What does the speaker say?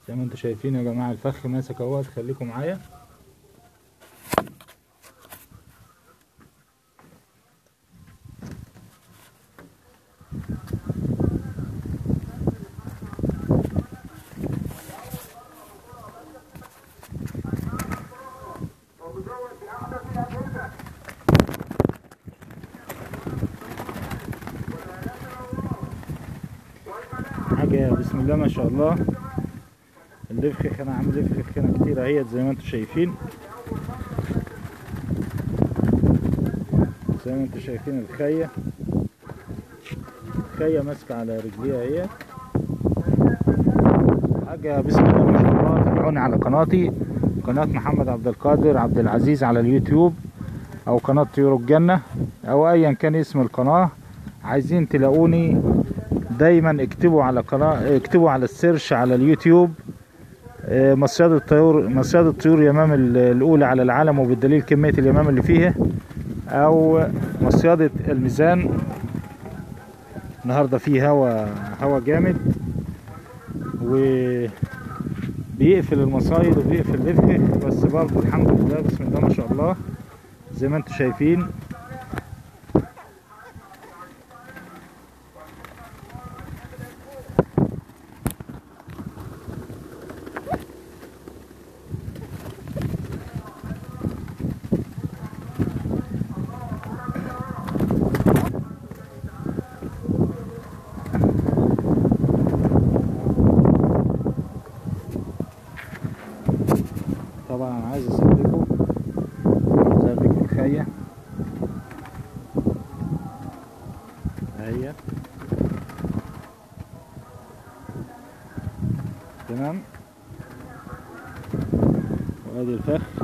زي ما انتم شايفين يا جماعة الفخ ماسك اهوت خليكم معايا حاجة بسم الله ما شاء الله اللفخ انا عامل لفخ هنا كتير اهيت زي ما انتم شايفين زي ما انتم شايفين الخية الخية ماسكة على رجليها اهيت حاجة بسم الله ما شاء الله تابعوني على قناتي قناة محمد عبد القادر عبد العزيز على اليوتيوب او قناة طيور الجنة او ايا كان اسم القناة عايزين تلاقوني دايما اكتبوا على قناة اكتبوا على السيرش على اليوتيوب آه، مصياد الطيور مصياد الطيور يمام ال- الاولى على العالم وبالدليل كمية اليمام اللي فيها او مصيادة الميزان النهاردة فيه هوا هوا جامد و بيقفل المصايد وبيقفل الافخ بس برضه الحمد لله بسم الله ما شاء الله زي ما انتم شايفين طبعا انا عايز اسلكه عايز اوريكم الخية اهي تمام وادي الفخ